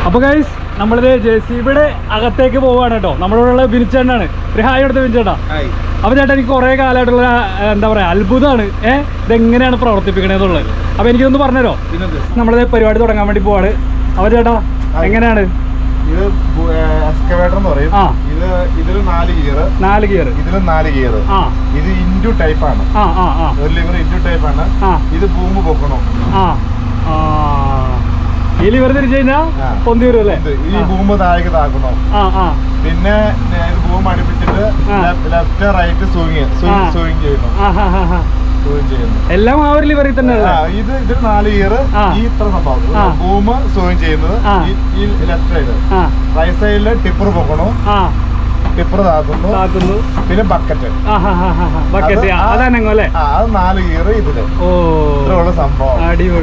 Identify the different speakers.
Speaker 1: അപ്പൊ ഗൈസ് നമ്മളിത് J C ബിയുടെ അകത്തേക്ക് പോവാണ് കേട്ടോ നമ്മുടെ ഉള്ള ബിനിച്ചേട്ടനാണ് ഒരു ഹായ് എടുത്ത് ബിനിച്ചേട്ടാ അപ്പൊ ചേട്ടാ എനിക്ക് കുറെ കാലമായിട്ടുള്ള ആ, എന്താ പറയാ അത്ഭുതമാണ് ഏഹ് ഇതെങ്ങനെയാണ് പ്രവർത്തിപ്പിക്കണേന്നുള്ളത് അപ്പൊ എനിക്കൊന്ന് പറഞ്ഞുതരോ നമ്മളിത് പരിപാടി തുടങ്ങാൻ വേണ്ടി പോവാണ് അപ്പൊ ചേട്ടാ എങ്ങനെയാണ്
Speaker 2: ഇത് എക്സ്കവേറ്റർ എന്ന് പറയും
Speaker 1: ആ.
Speaker 2: ഇത് ഇതിൽ നാല് ഗിയർ
Speaker 1: നാല് ഗിയർ
Speaker 2: ഇതിൽ നാല് ഗിയർ
Speaker 1: ആ
Speaker 2: ഇത് ഇൻഡു ടൈപ്പ് ആണ്
Speaker 1: ആ ആ ആ
Speaker 2: ഒരു ലിവർ ഇൻഡു ടൈപ്പ് ആണ്
Speaker 1: ആ
Speaker 2: ഇത് ഭൂമി പൊക്കണം
Speaker 1: ആ ആ ഈ ലിവർ തിരിച്ചു കഴിഞ്ഞാൽ
Speaker 2: ആ.
Speaker 1: പൊന്തി വരും അല്ലേ
Speaker 2: ഇത് ഈ ഭൂമി താഴേക്ക് താക്കണം
Speaker 1: ആ ആ
Speaker 2: പിന്നെ ഏ, ഇത് ഭൂമി അടുപ്പിച്ചിട്ട്
Speaker 1: ആ.
Speaker 2: ലെഫ്റ്റ് റൈറ്റ് സൂയിങ്
Speaker 1: ആ.
Speaker 2: സൂയിങ് ചെയ്യുന്നു
Speaker 1: ആ ഹാ ഹാ ഹാ
Speaker 2: സൂയിങ് ചെയ്യുന്നു
Speaker 1: എല്ലാം ആ ഒരു ലിവറിൽ തന്നെ
Speaker 2: ആ, ഇത് ഇതിൽ നാല് ഗിയർ
Speaker 1: ആ.
Speaker 2: ഈ ഇത്ര സംഭവം
Speaker 1: ആ.
Speaker 2: ഭൂമി സൂയിങ് ചെയ്യുന്നത്
Speaker 1: ആ.
Speaker 2: ഈ- ഈ ലെഫ്റ്റ് സൈഡ്
Speaker 1: ആ
Speaker 2: റൈറ്റ് സൈഡില് ടിപ്പർ പൊക്കണു
Speaker 1: ആ
Speaker 2: ടിപ്പർ താക്കുന്നു
Speaker 1: താക്കുന്നു
Speaker 2: പിന്നെ ബക്കറ്റ്
Speaker 1: ആ ഹാ ഹാ ഹാ ബക്കറ്റ്
Speaker 2: അത് ആ-
Speaker 1: അതാണെങ്കോ അല്ലേ
Speaker 2: ആ അത് നാല് ഗിയർ ഇതില്
Speaker 1: ഓ
Speaker 2: ഇത്രയുള്ള സംഭവം
Speaker 1: അടിപൊളി